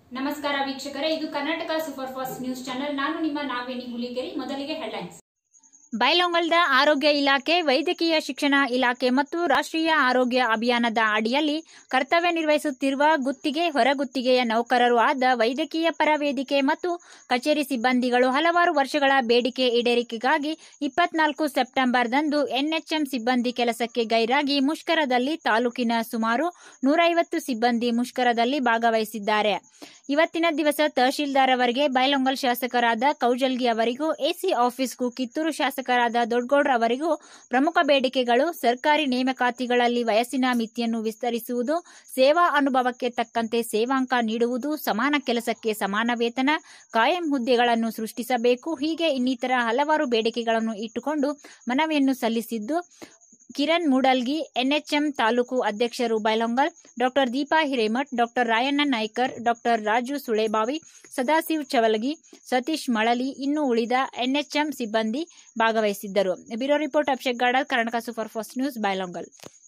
ನಮಸ್ಕಾರ ವೀಕ್ಷಕರೇ ಇದು Karnataka super fast news channel ನಾನು ನಿಮ್ಮ ನಾವೇಣಿ ಹುಲಿಕೆರಿ ಮೊದಲಿಗೆ ಹೆಡ್ಲೈನ್ಸ್ ಬೈಲೊಂಗಲದ ಆರೋಗ್ಯ ಇಲಾಖೆ ವೈದ್ಯಕೀಯ ಶಿಕ್ಷಣ ಇಲಾಖೆ ಮತ್ತು ರಾಷ್ಟ್ರೀಯ ಆರೋಗ್ಯ ಅಭಿಯಾನದ ಅಡಿಯಲ್ಲಿ ಕರ್ತವ್ಯ ನಿರ್ವಹಿಸುತ್ತಿರುವ ಗುತ್ತಿಗೆ ಹೊರಗುತ್ತಿಗೆಯ ನೌಕರರು ಆದ ವೈದ್ಯಕೀಯ ಪರ ವೇದಿಕೆ ಮತ್ತು ಕಚೇರಿ ಸಿಬ್ಬಂದಿಗಳು ಹಲವಾರು ವರ್ಷಗಳ ಬೇಡಿಕೆ ಈಡೇರಿಕೆಗಾಗಿ ಇಪ್ಪತ್ನಾಲ್ಕು ಸೆಪ್ಟೆಂಬರ್ದಂದು ಎನ್ಎಚ್ಎಂ ಸಿಬ್ಬಂದಿ ಕೆಲಸಕ್ಕೆ ಗೈರಾಗಿ ಮುಷ್ಕರದಲ್ಲಿ ತಾಲೂಕಿನ ಸುಮಾರು ನೂರೈವತ್ತು ಸಿಬ್ಬಂದಿ ಮುಷ್ಕರದಲ್ಲಿ ಭಾಗವಹಿಸಿದ್ದಾರೆ ಇವತ್ತಿನ ದಿವಸ ತಹಶೀಲ್ದಾರ್ ಅವರಿಗೆ ಬೈಲೊಂಗಲ್ ಶಾಸಕರಾದ ಕೌಜಲ್ಗಿ ಅವರಿಗೂ ಎಸಿ ಆಫೀಸ್ಗೂ ಕಿತ್ತೂರು ಶಾಸಕರಾದ ದೊಡ್ಡಗೌಡ್ರ ಅವರಿಗೂ ಪ್ರಮುಖ ಬೇಡಿಕೆಗಳು ಸರ್ಕಾರಿ ನೇಮಕಾತಿಗಳಲ್ಲಿ ವಯಸ್ಸಿನ ಮಿತಿಯನ್ನು ವಿಸ್ತರಿಸುವುದು ಸೇವಾ ಅನುಭವಕ್ಕೆ ತಕ್ಕಂತೆ ಸೇವಾಂಕ ನೀಡುವುದು ಸಮಾನ ಕೆಲಸಕ್ಕೆ ಸಮಾನ ವೇತನ ಕಾಯಂ ಹುದ್ದೆಗಳನ್ನು ಸೃಷ್ಟಿಸಬೇಕು ಹೀಗೆ ಇನ್ನಿತರ ಹಲವಾರು ಬೇಡಿಕೆಗಳನ್ನು ಇಟ್ಟುಕೊಂಡು ಮನವಿಯನ್ನು ಸಲ್ಲಿಸಿದ್ದು ಕಿರಣ್ ಮೂಡಲ್ಗಿ ಎನ್ಎಚ್ಎಂ ತಾಲೂಕು ಅಧ್ಯಕ್ಷರು Bailhongal doctor Deepa Hiremath doctor Rayanna Naikar doctor Raju Sulebavi Sadashiv Chavalagi Satish Malali ಇನ್ನು ಉಳಿದ ಎನ್ಎಚ್ಎಂ ಸಿಬ್ಬಂದಿ ಭಾಗವಹಿಸಿದ್ದರು bureau report Abhishek Gadal Karnataka super fast news Bailhongal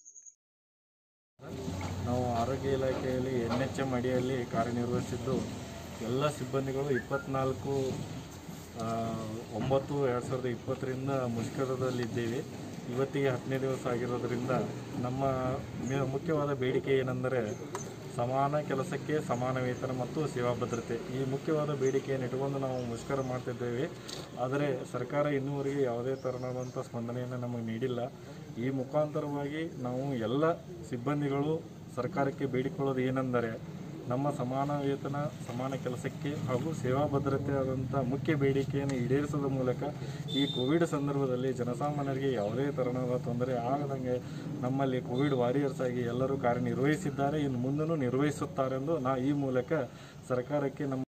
ನಾವು ಆರೋಗ್ಯ ಇಲಾಖೆಯಲ್ಲಿ ಎನ್ ಎಚ್ ಎಮ್ ಅಡಿಯಲ್ಲಿ ಕಾರ್ಯನಿರ್ವಹಿಸಿದ್ದು ಎಲ್ಲ ಸಿಬ್ಬಂದಿಗಳು ಇಪ್ಪತ್ನಾಲ್ಕು ಆ, ಒಂಬತ್ತು ಎರಡು ಸಾವಿರದ ಇಪ್ಪತ್ತರಿಂದ ಮುಷ್ಕರದಲ್ಲಿದ್ದೇವೆ ಇವತ್ತಿಗೆ ಹತ್ತನೇ ದಿವಸ ಆಗಿರೋದ್ರಿಂದ ನಮ್ಮ ಮೆ- ಮುಖ್ಯವಾದ ಬೇಡಿಕೆ ಏನೆಂದರೆ ಸಮಾನ ಕೆಲಸಕ್ಕೆ ಸಮಾನ ವೇತನ ಮತ್ತು ಸೇವಾ ಭದ್ರತೆ ಈ ಮುಖ್ಯವಾದ ಬೇಡಿಕೆಯನ್ನು ಇಟ್ಟುಕೊಂಡು ನಾವು ಮುಷ್ಕರ ಮಾಡ್ತಿದ್ದೇವೆ ಆದರೆ ಸರ್ಕಾರ ಇನ್ನೂವರೆಗೆ ಯಾವುದೇ ಥರನಾದಂಥ ಸ್ಪಂದನೆಯನ್ನು ನಮಗೆ ನೀಡಿಲ್ಲ ಈ ಮುಖಾಂತರವಾಗಿ ನಾವು ಎಲ್ಲ ಸಿಬ್ಬಂದಿಗಳು ಸರ್ಕಾರಕ್ಕೆ ಬೇಡಿಕೊಳ್ಳೋದು ಏನೆಂದರೆ ನಮ್ಮ ಸಮಾನ ವೇತನ ಸಮಾನ ಕೆಲಸಕ್ಕೆ ಹಾಗೂ ಸೇವಾ ಭದ್ರತೆ ಆದಂಥ ಮುಖ್ಯ ಬೇಡಿಕೆಯನ್ನು ಈಡೇರಿಸೋದ್ರ ಮೂಲಕ ಈ ಕೋವಿಡ್ ಸಂದರ್ಭದಲ್ಲಿ ಜನಸಾಮಾನ್ಯರಿಗೆ ಯಾವುದೇ ತೆರನಾದ ತೊಂದರೆ ಆಗದಂಗೆ ನಮ್ಮಲ್ಲಿ ಕೋವಿಡ್ ವಾರಿಯರ್ಸ್ ಆಗಿ ಎಲ್ಲರೂ ಕಾರ್ಯನಿರ್ವಹಿಸಿದ್ದಾರೆ ಇನ್ನು ಮುಂದೂ ನಿರ್ವಹಿಸುತ್ತಾರೆಂದು ನಾ ಈ ಮೂಲಕ ಸರ್ಕಾರಕ್ಕೆ ನಮ್ಮ